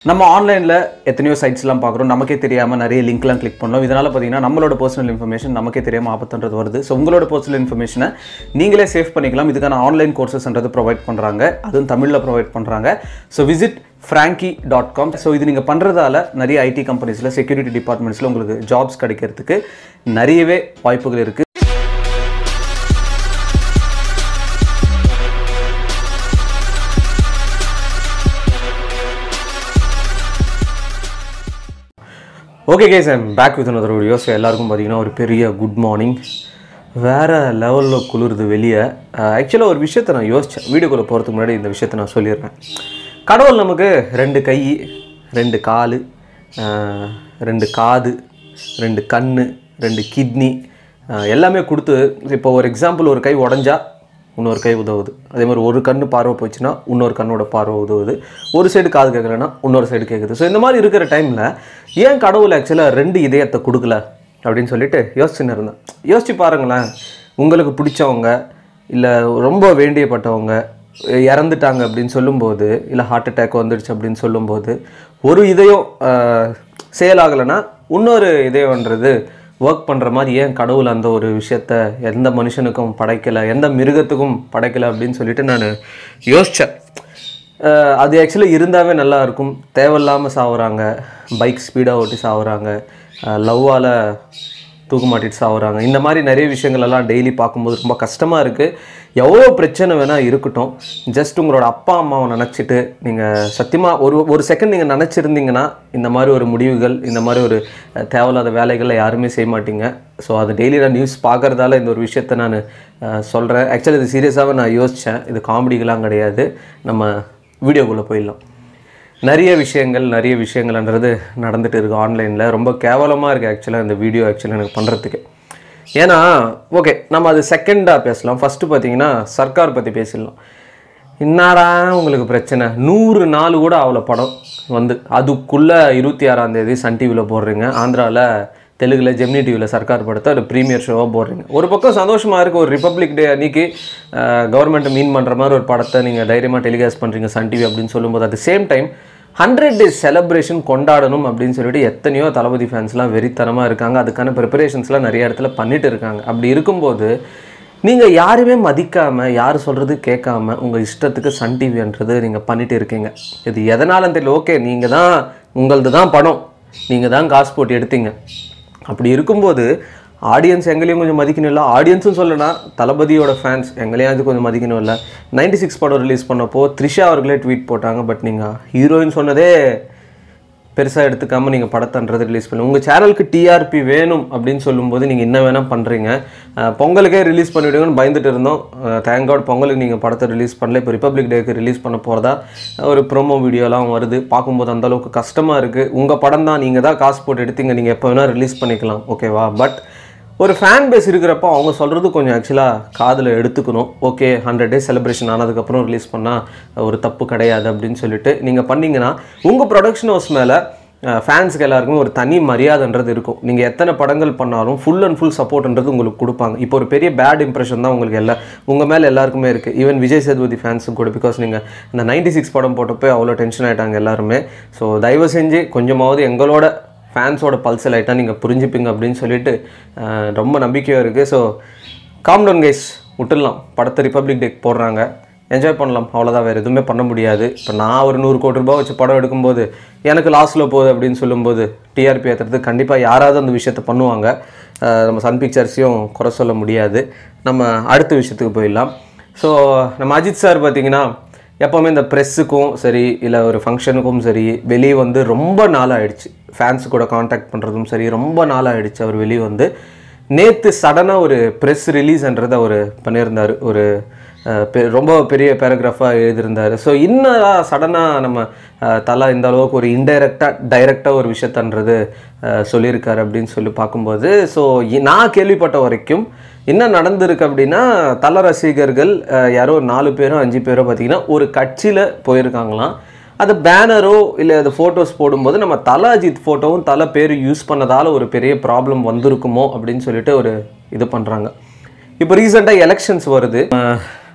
நம்ம ஆன்லைனில் எத்தனையோ சைட்ஸ்லாம் பார்க்குறோம் நமக்கே தெரியாமல் நிறைய லிங்க்லாம் கிளிக் பண்ணோம் இதனால் பார்த்தீங்கன்னா நம்மளோட பர்சனல் இன்ஃபர்மேஷன் நமக்கே தெரியாமல் ஆபத்துன்றது வருது ஸோ உங்களோட பர்சனல் இன்ஃபர்மேஷனை நீங்களே சேவ் பண்ணிக்கலாம் இதுக்கான ஆன்லைன் கோர்சஸ்ன்றது ப்ரொவைட் பண்ணுறாங்க அதுவும் தமிழில் ப்ரொவைட் பண்ணுறாங்க so visit Frankie dot com so இது நீங்கள் பண்ணுறதால நிறைய ஐடி கம்பெனிஸில் செக்யூரிட்டி டிபார்ட்மெண்ட்ஸில் உங்களுக்கு ஜாப்ஸ் கிடைக்கிறதுக்கு நிறையவே வாய்ப்புகள் இருக்குது okay guys I'm back with another video so எல்லாருக்கும் பார்த்தீங்கன்னா ஒரு பெரிய குட் மார்னிங் வேறு லெவலில் குளிருது வெளியே ஆக்சுவலாக ஒரு விஷயத்தை நான் யோசித்தேன் வீடியோக்குள்ளே போகிறதுக்கு முன்னாடி இந்த விஷயத்தை நான் சொல்லிடுறேன் கடவுள் நமக்கு ரெண்டு கை ரெண்டு கால் ரெண்டு காது ரெண்டு கண் ரெண்டு கிட்னி எல்லாமே கொடுத்து இப்போ ஒரு எக்ஸாம்பிள் ஒரு கை உடஞ்சா இன்னொரு கை உதவுது அதே மாதிரி ஒரு கண்ணு பார்வை போச்சுன்னா இன்னொரு கண்ணோட பார்வை உதவுது ஒரு சைடு காது கேட்கலன்னா இன்னொரு சைடு கேட்குது ஸோ இந்த மாதிரி இருக்கிற டைமில் ஏன் கடவுள் ஆக்சுவலாக ரெண்டு இதயத்தை கொடுக்கல அப்படின்னு சொல்லிட்டு யோசிச்சுன்னு இருந்தேன் யோசிச்சு பாருங்களேன் உங்களுக்கு பிடிச்சவங்க இல்லை ரொம்ப வேண்டியப்பட்டவங்க இறந்துட்டாங்க அப்படின்னு சொல்லும்போது இல்லை ஹார்ட் அட்டாக் வந்துடுச்சு அப்படின்னு சொல்லும்போது ஒரு இதயம் செயலாகலைன்னா இன்னொரு இதயம்ன்றது ஒர்க் பண்ணுற மாதிரி ஏன் கடவுள் அந்த ஒரு விஷயத்த எந்த மனுஷனுக்கும் படைக்கலை எந்த மிருகத்துக்கும் படைக்கலை அப்படின்னு சொல்லிட்டு நான் யோசித்தேன் அஹ் அது ஆக்சுவலி இருந்தாவே நல்லா இருக்கும் தேவையில்லாமல் சாவுறாங்க பைக் ஸ்பீடாக ஓட்டி சாவுறாங்க லவ்வால் தூக்க மாட்டிட்டு சாவுறாங்க இந்த மாதிரி நிறைய விஷயங்கள் எல்லாம் டெய்லி பார்க்கும்போது ரொம்ப கஷ்டமாக இருக்குது எவ்வளோ பிரச்சனை வேணால் இருக்கட்டும் ஜஸ்ட் உங்களோட அப்பா அம்மாவை நினச்சிட்டு நீங்கள் சத்தியமாக ஒரு ஒரு செகண்ட் நீங்கள் நினச்சிருந்தீங்கன்னா இந்த மாதிரி ஒரு முடிவுகள் இந்த மாதிரி ஒரு அஹ், தேவையில்லாத வேலைகளை யாருமே செய்ய மாட்டீங்க ஸோ அது டெய்லி நான் நியூஸ் பார்க்குறதால இந்த ஒரு விஷயத்தை நான் சொல்கிறேன் ஆக்சுவலி இது சீரியஸாகவே நான் யோசித்தேன் இது காமெடிகளாம் கிடையாது நம்ம வீடியோக்குள்ளே போயிடலாம் நிறைய விஷயங்கள் நிறைய விஷயங்கள்ன்றது நடந்துட்டு இருக்கு ஆன்லைனில் ரொம்ப கேவலமாக இருக்குது ஆக்சுவலாக இந்த வீடியோ ஆக்சுவலாக எனக்கு பண்ணுறதுக்கு ஏன்னா ஓகே நம்ம அது செகண்டாக பேசலாம் ஃபஸ்ட்டு பார்த்தீங்கன்னா சர்க்கார் பற்றி பேசிடலாம் இன்னாரா உங்களுக்கு பிரச்சனை நூறு நாள் கூட அவ்வளோ படம் வந்து அதுக்குள்ளே இருபத்தி ஆறாம் தேதி சன் டிவியில் போடுறீங்க ஆந்திராவில் தெலுங்குல ஜெமினி டிவியில் சர்க்கார் படத்தை ஒரு ப்ரீமியர் ஷோவாக போடுறீங்க ஒரு பக்கம் சந்தோஷமாக இருக்குது ஒரு ரிப்பப்ளிக் டே அன்னைக்கு கவர்மெண்ட்டை மீன் பண்ணுற மாதிரி ஒரு படத்தை நீங்கள் தைரியமாக டெலிகாஸ்ட் பண்ணுறீங்க சன் டிவி அப்படின்னு சொல்லும்போது at same time hundred days celebration கொண்டாடணும் அப்படின்னு சொல்லிட்டு எத்தனையோ தளபதி ஃபேன்ஸ்லாம் வெறித்தனமாக இருக்காங்க அதுக்கான ப்ரிப்பரேஷன்ஸ்லாம் நிறைய இடத்துல பண்ணிட்டு இருக்காங்க அப்படி இருக்கும்போது நீங்கள் யாருமே மதிக்காமல் யார் சொல்கிறது கேட்காம உங்கள் இஷ்டத்துக்கு சன் டிவின்றது நீங்கள் பண்ணிட்டு இருக்கீங்க இது எதனாலும் தெரியல ஓகே நீங்கள் தான் உங்களது தான் படம் நீங்கள் தான் காசு போட்டு எடுத்தீங்க அப்படி இருக்கும்போது ஆடியன்ஸ் எங்களையும் கொஞ்சம் மதிக்கணும் இல்லை ஆடியன்ஸும் சொல்லனா தளபதியோட ஃபேன்ஸ் எங்களையும் அது கொஞ்சம் மதிக்கணும் இல்லை நைன்டி சிக்ஸ் படம் ரிலீஸ் பண்ணப்போ த்ரிஷா அவர்களே ட்வீட் போட்டாங்க பட் நீங்கள் ஹீரோயின் சொன்னதே பெருசாக எடுத்துக்காம நீங்கள் படத்தன்றது ரிலீஸ் பண்ணி உங்கள் சேனலுக்கு டிஆர்பி வேணும் அப்படின்னு சொல்லும்போது நீங்கள் என்ன வேணால் பண்ணுறீங்க பொங்கலுக்கே ரிலீஸ் பண்ணிவிடுங்கன்னு பயந்துட்டு இருந்தோம் தேங்க் காட் பொங்கலுக்கு நீங்கள் படத்தை ரிலீஸ் பண்ணல இப்போ ரிப்பப்ளிக் டேக்கு ரிலீஸ் பண்ண போகிறதா ஒரு ப்ரோமோ வீடியோலாம் வருது பார்க்கும்போது அந்த அளவுக்கு கஷ்டமாக இருக்குது உங்கள் படம் தான் நீங்கள் தான் காசு போட்டு எடுத்தீங்க நீங்கள் எப்போ வேணால் ரிலீஸ் பண்ணிக்கலாம் ஓகேவா பட் ஒரு ஃபேன் பேஸ் இருக்கிறப்போ அவங்க சொல்கிறது கொஞ்சம் ஆக்சுவலாக காதில் எடுத்துக்கணும் ஓகே ஹண்ட்ரட் டேஸ் செலிப்ரேஷன் ஆனதுக்கப்புறம் ரிலீஸ் பண்ணால் ஒரு தப்பு கிடையாது அப்படின்னு சொல்லிட்டு நீங்கள் பண்ணீங்கன்னா உங்கள் ப்ரொடக்ஷன் ஹவுஸ் மேலே ஃபேன்ஸுக்கு எல்லாருக்குமே ஒரு தனி மரியாதைன்றது இருக்கும் நீங்கள் எத்தனை படங்கள் பண்ணாலும் ஃபுல் அண்ட் ஃபுல் சப்போர்ட்ன்றது உங்களுக்கு கொடுப்பாங்க இப்போ ஒரு பெரிய பேட் இம்ப்ரெஷன் தான் உங்களுக்கு எல்லா உங்கள் மேலே எல்லாருக்குமே இருக்குது ஈவன் விஜய் சேதுபதி ஃபேன்ஸும் கூட பிகாஸ் நீங்கள் இந்த நைன்டி சிக்ஸ் படம் போட்டப்போ அவ்வளோ டென்ஷன் ஆகிட்டாங்க எல்லாருமே ஸோ தயவு செஞ்சு கொஞ்சமாவது எங்களோட ஃபேன்ஸோட பல்ஸ் லைட்டாக நீங்கள் புரிஞ்சுப்பீங்க அப்படின்னு சொல்லிட்டு அஹ், ரொம்ப நம்பிக்கையாக இருக்குது ஸோ காம்டவுன் கைஸ் விட்டுடலாம் படத்தை ரிப்பப்ளிக் டே போடுறாங்க என்ஜாய் பண்ணலாம் அவ்வளோதான் வேறு எதுவுமே பண்ண முடியாது இப்போ நான் ஒரு நூறு கோடி ரூபாய் வச்சு படம் எடுக்கும்போது எனக்கு லாஸில் போகுது அப்படின்னு சொல்லும்போது டிஆர்பி ஏற்றுறதுக்கு கண்டிப்பாக யாராவது அந்த விஷயத்தை பண்ணுவாங்க அஹ், நம்ம சன் பிக்சர்ஸையும் குறை சொல்ல முடியாது நம்ம அடுத்த விஷயத்துக்கு போயிடலாம் ஸோ நம்ம அஜித் சார் பார்த்தீங்கன்னா எப்போவுமே இந்த ப்ரெஸ்ஸுக்கும் சரி இல்லை ஒரு ஃபங்க்ஷனுக்கும் சரி வெளியே வந்து ரொம்ப நாள் ஆயிடுச்சு ஃபேன்ஸ் கூட காண்டாக்ட் பண்ணுறதும் சரி ரொம்ப நாள் ஆயிடுச்சு அவர் வெளியே வந்து நேற்று சடனாக ஒரு ப்ரெஸ் ரிலீஸ்ன்றதை அவர் பண்ணியிருந்தார் ஒரு அஹ், பெ- ரொம்ப பெரிய பேராகிராஃபாக எழுதியிருந்தார் ஸோ இன்னும் சடனாக நம்ம அஹ், தலா இந்த அளவுக்கு ஒரு இன்டைரக்டாக டைரெக்டாக ஒரு விஷயத்தன்றது அஹ், சொல்லியிருக்காரு அப்படின்னு சொல்லி பார்க்கும்போது ஸோ நான் கேள்விப்பட்ட வரைக்கும் என்ன நடந்திருக்கு அப்படின்னா தல ரசிகர்கள் அஹ், யாரோ ஒரு நாலு பேரோ அஞ்சு பேரோ பார்த்தீங்கன்னா ஒரு கட்சியில் போயிருக்காங்களாம் அது பேனரோ இல்லை அது ஃபோட்டோஸ் போடும்போது நம்ம தல அஜித் ஃபோட்டோவும் தலை பேர் யூஸ் பண்ணதால் ஒரு பெரிய ப்ராப்ளம் வந்திருக்குமோ அப்படின்னு சொல்லிட்டு ஒரு இது பண்ணுறாங்க இப்போ ரீசெண்டாக எலெக்ஷன்ஸ் வருது அஹ்,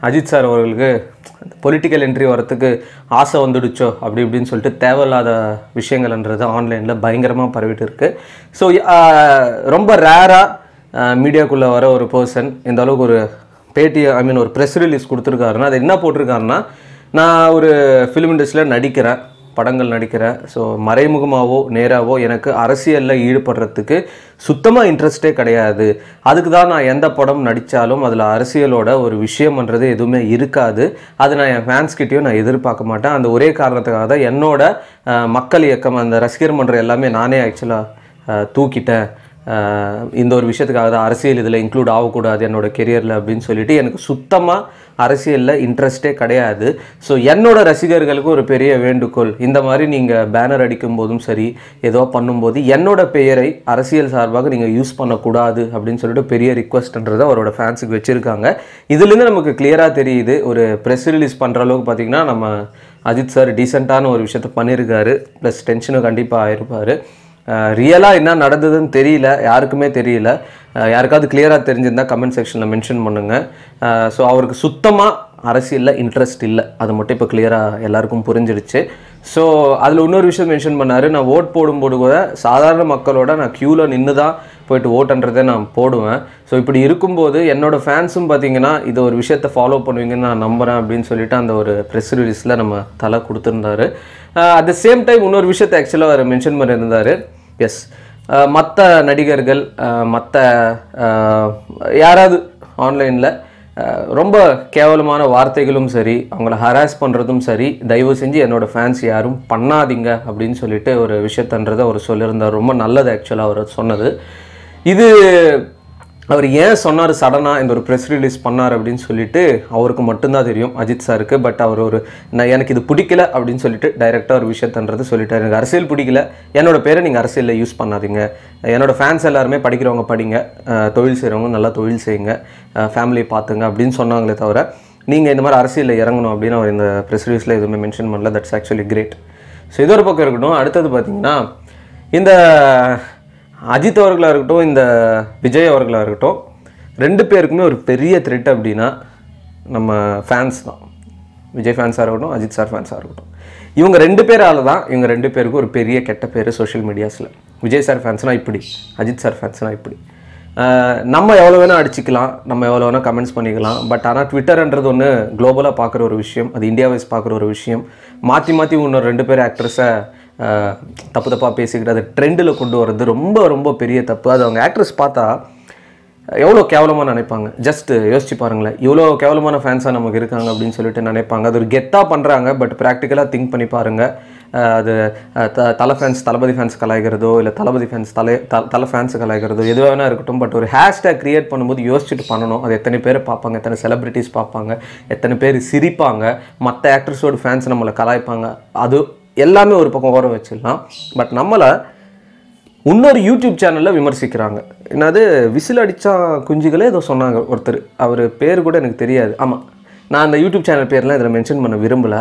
அஜித் சார் அவர்களுக்கு பொலிட்டிக்கல் என்ட்ரி வரத்துக்கு ஆசை வந்துடுச்சோ அப்படி இப்படின்னு சொல்லிட்டு தேவையில்லாத விஷயங்கள்ன்றது ஆன்லைனில் பயங்கரமாக பரவிட்டு இருக்கு ஸோ ரொம்ப ரேராக மீடியாக்குள்ளே வர ஒரு பர்சன் இந்த அளவுக்கு ஒரு பேட்டி ஐ மீன் ஒரு ப்ரெஸ் ரிலீஸ் கொடுத்துருக்காருன்னா அது என்ன போட்டிருக்காருன்னா நான் ஒரு ஃபிலிம் இண்டஸ்ட்ரியில் நடிக்கிறேன் படங்கள் நடிக்கிறேன் ஸோ மறைமுகமாகவோ நேராவோ எனக்கு அரசியலில் ஈடுபடுறதுக்கு சுத்தமாக இன்ட்ரெஸ்டே கிடையாது அதுக்கு தான் நான் எந்த படம் நடித்தாலும் அதில் அரசியலோட ஒரு விஷயம்ன்றது எதுவுமே இருக்காது அது நான் என் ஃபேன்ஸ்கிட்டையும் நான் எதிர்பார்க்க மாட்டேன் அந்த ஒரே காரணத்துக்காக தான் என்னோட அஹ், மக்கள் இயக்கம் அந்த ரசிகர் மன்றம் எல்லாமே நானே ஆக்சுவலாக தூக்கிட்டேன் ஆஹ் இந்த ஒரு விஷயத்துக்காக தான் அரசியல் இதில் இன்க்ளூட் ஆகக்கூடாது என்னோட கெரியரில் அப்படின்னு சொல்லிட்டு எனக்கு சுத்தமாக அரசியலில் இன்ட்ரெஸ்டே கிடையாது ஸோ என்னோட ரசிகர்களுக்கு ஒரு பெரிய வேண்டுகோள் இந்த மாதிரி நீங்கள் பேனர் அடிக்கும் போதும் சரி ஏதோ பண்ணும்போது என்னோட பெயரை அரசியல் சார்பாக நீங்கள் யூஸ் பண்ணக்கூடாது அப்படின்னு சொல்லிட்டு பெரிய ரிக்வஸ்ட்ன்றது அவரோட ஃபேன்ஸுக்கு வச்சுருக்காங்க இதுலேருந்து நமக்கு கிளியராக தெரியுது ஒரு ப்ரெஸ் ரிலீஸ் பண்ணுற அளவுக்கு பார்த்திங்கன்னா நம்ம அஜித் சார் டீசெண்டான ஒரு விஷயத்த பண்ணியிருக்காரு ப்ளஸ் டென்ஷனும் கண்டிப்பாக ஆயிருப்பார் ரியலாக என்ன நடந்ததுன்னு தெரியல யாருக்குமே தெரியல அஹ் யாருக்காவது கிளியராக தெரிஞ்சிருந்தா கமெண்ட் செக்ஷனில் மென்ஷன் பண்ணுங்கள் ஸோ அவருக்கு சுத்தமாக அரசியலில் இன்ட்ரெஸ்ட் இல்லை அது மட்டும் இப்போ கிளியராக எல்லாருக்கும் புரிஞ்சிடுச்சு ஸோ அதில் இன்னொரு விஷயம் மென்ஷன் பண்ணார் நான் ஓட் போடும்போது கூட சாதாரண மக்களோட நான் க்யூவில் நின்று தான் போயிட்டு ஓட்டுன்றதை நான் போடுவேன் ஸோ இப்படி இருக்கும்போது என்னோட ஃபேன்ஸும் பார்த்தீங்கன்னா இது ஒரு விஷயத்தை ஃபாலோ பண்ணுவீங்கன்னு நான் நம்புகிறேன் அப்படின்னு சொல்லிட்டு அந்த ஒரு ப்ரெஸ் ரிலீஸில் நம்ம தலை கொடுத்துருந்தாரு அட் த சேம் டைம் இன்னொரு விஷயத்தை ஆக்சுவலாக அவர் மென்ஷன் பண்ணியிருந்தார் எஸ் மற்ற நடிகர்கள் மற்ற யாராவது ஆன்லைனில் ரொம்ப கேவலமான வார்த்தைகளும் சரி அவங்கள ஹராஸ் பண்ணுறதும் சரி தயவு செஞ்சு என்னோட ஃபேன்ஸ் யாரும் பண்ணாதீங்க அப்படின்னு சொல்லிட்டு ஒரு விஷயத்தன்றதை அவர் சொல்லியிருந்தார் ரொம்ப நல்லது ஆக்சுவலாக அவர் சொன்னது இது அவர் ஏன் சொன்னார் சடனாக இந்த ஒரு ப்ரெஸ் ரிலீஸ் பண்ணார் அப்படின்னு சொல்லிட்டு அவருக்கு மட்டும்தான் தெரியும் அஜித் சாருக்கு பட் அவர் ஒரு நான் எனக்கு இது பிடிக்கல அப்படின்னு சொல்லிட்டு டைரெக்டாக ஒரு விஷயத்தன்றது சொல்லிட்டார் எனக்கு அரசியல் பிடிக்கல என்னோட பேரை நீங்கள் அரசியலில் யூஸ் பண்ணாதீங்க என்னோட ஃபேன்ஸ் எல்லாருமே படிக்கிறவங்க படிங்க அஹ் தொழில் செய்கிறவங்க நல்லா தொழில் செய்யுங்க ஃபேமிலியை பார்த்துங்க அப்படின்னு சொன்னாங்களே தவிர நீங்கள் இந்த மாதிரி அரசியலில் இறங்கணும் அப்படின்னு அவர் இந்த ப்ரெஸ் ரிலீஸில் எதுவுமே மென்ஷன் பண்ணல தட்ஸ் ஆக்சுவலி கிரேட் ஸோ இது ஒரு பக்கம் இருக்கட்டும் அடுத்தது பார்த்தீங்கன்னா இந்த அஜித் அவர்களாக இருக்கட்டும் இந்த விஜய் அவர்களாக இருக்கட்டும் ரெண்டு பேருக்குமே ஒரு பெரிய த்ரெட் அப்படின்னா நம்ம ஃபேன்ஸ் தான் விஜய் ஃபேன்ஸாக இருக்கட்டும் அஜித் சார் ஃபேன்ஸாக இருக்கட்டும் இவங்க ரெண்டு பேரால தான் இவங்க ரெண்டு பேருக்கும் ஒரு பெரிய கெட்ட பேர் சோஷியல் மீடியாஸில் விஜய் சார் ஃபேன்ஸ்னால் இப்படி அஜித் சார் ஃபேன்ஸ்னால் இப்படி ஆஹ் நம்ம எவ்வளோ வேணால் அடிச்சுக்கலாம் நம்ம எவ்வளோ வேணால் கமெண்ட்ஸ் பண்ணிக்கலாம் பட் ஆனால் ட்விட்டர்ன்றது ஒன்று குளோபலாக பார்க்குற ஒரு விஷயம் அது இந்தியா வைஸ் பார்க்குற ஒரு விஷயம் மாற்றி மாற்றி இன்னொரு ரெண்டு பேர் ஆக்ட்ரஸை தப்பு தப்பாக பேசிக்கிட்டு அதை ட்ரெண்டில் கொண்டு வர்றது ரொம்ப ரொம்ப பெரிய தப்பு அது அவங்க ஆக்ட்ரஸ் பார்த்தா எவ்வளோ கேவலமாக நினைப்பாங்க ஜஸ்ட் யோசிச்சு பாருங்களேன் இவ்வளோ கேவலமான ஃபேன்ஸாக நமக்கு இருக்காங்க அப்படின்னு சொல்லிட்டு நினைப்பாங்க அது ஒரு கெத்தாக பண்ணுறாங்க பட் ப்ராக்டிக்கலாக திங்க் பண்ணி பாருங்கள் அஹ் அது அஹ் த தலை ஃபேன்ஸ் தளபதி ஃபேன்ஸ் கலாய்க்கிறதோ இல்லை தளபதி ஃபேன்ஸ் தலை த தலை ஃபேன்ஸ் கலாய்க்கிறதோ எதுவாக வேணா இருக்கட்டும் பட் ஒரு ஹேஷ்டேக் க்ரியேட் பண்ணும்போது யோசிச்சுட்டு பண்ணணும் அது எத்தனை பேர் பார்ப்பாங்க எத்தனை செலிபிரிட்டிஸ் பார்ப்பாங்க எத்தனை பேர் சிரிப்பாங்க மற்ற ஆக்ட்ரஸோட ஃபேன்ஸ் நம்மளை கலாய்ப்பாங்க அது எல்லாமே ஒரு பக்கம் ஓரம் வச்சிடலாம் பட் நம்மளை இன்னொரு யூடியூப் சேனலில் விமர்சிக்கிறாங்க என்னது விசில் அடித்தா குஞ்சுகளே ஏதோ சொன்னாங்க ஒருத்தர் அவர் பேர் கூட எனக்கு தெரியாது ஆமாம் நான் அந்த யூடியூப் சேனல் பேர்லாம் இதில் மென்ஷன் பண்ண விரும்பலை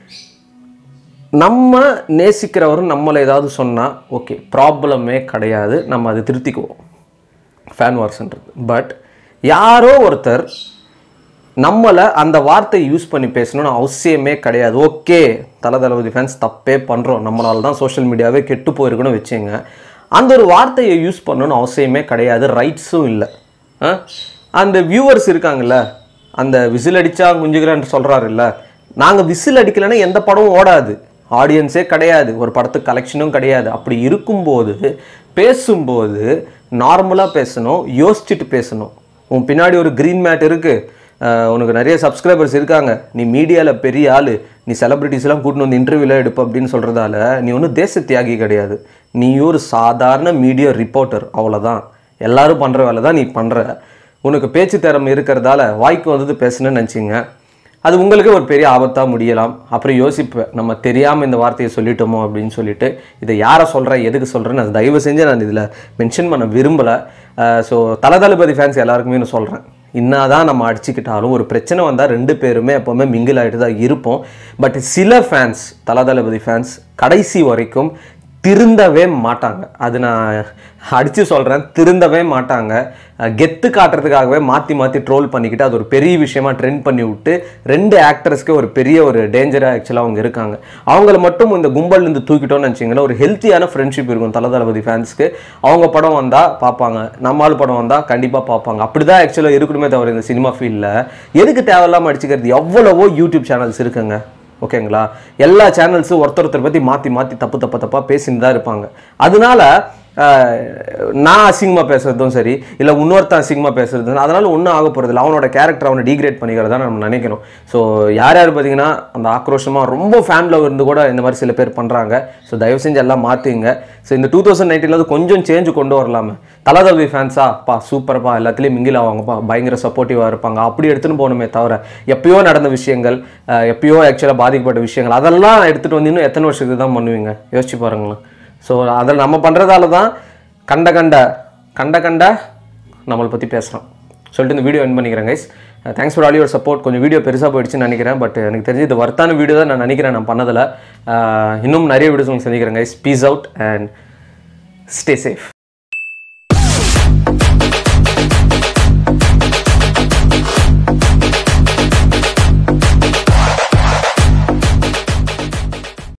நம்ம நேசிக்கிறவரும் நம்மளை ஏதாவது சொன்னால் ஓகே ப்ராப்ளமே கிடையாது நம்ம அதை திருத்திக்குவோம் ஃபேன் வார்ஸ்ன்றது பட் யாரோ ஒருத்தர் நம்மளை அந்த வார்த்தையை யூஸ் பண்ணி பேசணும்னு அவசியமே கிடையாது ஓகே தல தளபதி ஃபேன்ஸ் தப்பே பண்ணுறோம் நம்மளால தான் சோஷியல் மீடியாவே கெட்டு போயிருக்குன்னு வச்சுங்க அந்த ஒரு வார்த்தையை யூஸ் பண்ணணும்னு அவசியமே கிடையாது ரைட்ஸும் இல்லை ஆ? அந்த வியூவர்ஸ் இருக்காங்கல்ல அந்த விசில் அடித்தா குஞ்சுகிறேன்னு சொல்கிறாருல்ல நாங்கள் விசில் அடிக்கலைன்னா எந்த படமும் ஓடாது ஆடியன்ஸே கிடையாது ஒரு படத்துக்கு கலெக்ஷனும் கிடையாது அப்படி இருக்கும்போது பேசும்போது நார்மலாக பேசணும் யோசிச்சுட்டு பேசணும் உன் பின்னாடி ஒரு க்ரீன் மேட் இருக்குது உனக்கு நிறைய சப்ஸ்கிரைபர்ஸ் இருக்காங்க நீ மீடியாவில் பெரிய ஆள் நீ செலிபிரிட்டிஸ்லாம் கூட்டின்னு வந்து இன்டர்வியூலாம் எடுப்ப அப்படின்னு சொல்கிறதால நீ ஒன்றும் தேச தியாகி கிடையாது நீ ஒரு சாதாரண மீடியா ரிப்போர்ட்டர் அவ்வளோதான் எல்லாரும் பண்ணுற வேலை தான் நீ பண்ணுற உனக்கு பேச்சு திறமை இருக்கிறதால வாய்க்கு வந்தது பேசுனேன்னு நினச்சிங்க அது உங்களுக்கு ஒரு பெரிய ஆபத்தாக முடியலாம் அப்புறம் யோசிப்பேன் நம்ம தெரியாமல் இந்த வார்த்தையை சொல்லிட்டோமோ அப்படின்னு சொல்லிட்டு இதை யாரை சொல்கிறேன் எதுக்கு சொல்கிறேன்னு அது தயவு செஞ்சு நான் இதில் மென்ஷன் பண்ண விரும்பலை ஸோ தல தளபதி ஃபேன்ஸ் எல்லாருக்குமே நான் சொல்கிறேன் இன்னாதான் நம்ம அடிச்சுக்கிட்டாலும் ஒரு பிரச்சனை வந்தால் ரெண்டு பேருமே எப்போவுமே மிங்கிள் ஆகிட்டு தான் இருப்போம் பட் சில ஃபேன்ஸ் தல தளபதி ஃபேன்ஸ் கடைசி வரைக்கும் திருந்தவே மாட்டாங்க அது நான் அடித்து சொல்கிறேன் திருந்தவே மாட்டாங்க அஹ் கெத்து காட்டுறதுக்காகவே மாற்றி மாற்றி ட்ரோல் பண்ணிக்கிட்டு அது ஒரு பெரிய விஷயமா ட்ரெண்ட் பண்ணி விட்டு ரெண்டு ஆக்டர்ஸ்க்கு ஒரு பெரிய ஒரு டேஞ்சராக ஆக்சுவலாக அவங்க இருக்காங்க அவங்கள மட்டும் இந்த கும்பல்லேருந்து தூக்கிட்டோம்னு நினச்சிங்களேன் ஒரு ஹெல்த்தியான ஃப்ரெண்ட்ஷிப் இருக்கும் தல தளபதி ஃபேன்ஸ்க்கு அவங்க படம் வந்தால் பார்ப்பாங்க நம்மால் படம் வந்தால் கண்டிப்பாக பார்ப்பாங்க அப்படி தான் ஆக்சுவலாக இருக்கணுமே தவிர இந்த சினிமா ஃபீல்டில் எதுக்கு தேவையில்லாமல் அடிச்சுக்கிறது எவ்வளவோ யூடியூப் சேனல்ஸ் இருக்குங்க ஓகேங்களா எல்லா சேனல்ஸும் ஒருத்தர் ஒருத்தர் பற்றி மாற்றி மாற்றி தப்பு தப்பு தப்பாக பேசின்னு தான் இருப்பாங்க அதனால ஆஹ், நான் அசிங்கமாக பேசுறதும் சரி இல்லை இன்னொருத்தன் அசிங்கமாக பேசுறதும் அதனால ஒன்றும் ஆக போகிறது இல்லை அவனோட கேரக்டர் அவனை டீக்ரேட் பண்ணிக்கிறதா நம்ம நினைக்கணும் ஸோ யார் யார் பார்த்தீங்கன்னா அந்த ஆக்ரோஷமாக ரொம்ப ஃபேமில் இருந்து கூட இந்த மாதிரி சில பேர் பண்ணுறாங்க ஸோ தயவு செஞ்சு எல்லாம் மாற்றிங்க ஸோ இந்த டூ தௌசண்ட் நைன்டீனில் கொஞ்சம் சேஞ்ச் கொண்டு வரலாமே தலதவி ஃபேன்ஸா பா சூப்பர்ப்பா எல்லாத்துலேயும் மிங்கில் ஆவாங்கப்பா பயங்கர சப்போர்ட்டிவாக இருப்பாங்க அப்படி எடுத்துன்னு போகணுமே தவிர எப்பயோ நடந்த விஷயங்கள் அஹ், எப்பயோ ஆக்சுவலாக பாதிக்கப்பட்ட விஷயங்கள் அதெல்லாம் எடுத்துகிட்டு வந்து இன்னும் எத்தனை வருஷத்துக்கு தான் பண்ணுவீங்க யோசிச்சு பாருங்களேன் ஸோ அதில் நம்ம பண்ணுறதால தான் கண்ட கண்ட கண்ட கண்ட நம்மளை பற்றி பேசுகிறோம் சொல்லிட்டு இந்த வீடியோ என் பண்ணிக்கிறேன் guys thanks for all your support கொஞ்சம் வீடியோ பெருசாக போயிடுச்சுன்னு நினைக்கிறேன் பட் எனக்கு தெரிஞ்சு இது வர்த்தான வீடியோ தான் நான் நினைக்கிறேன் நான் பண்ணதில் இன்னும் நிறைய வீடியோஸ் உங்களுக்கு சந்திக்கிறேன் guys peace out and stay safe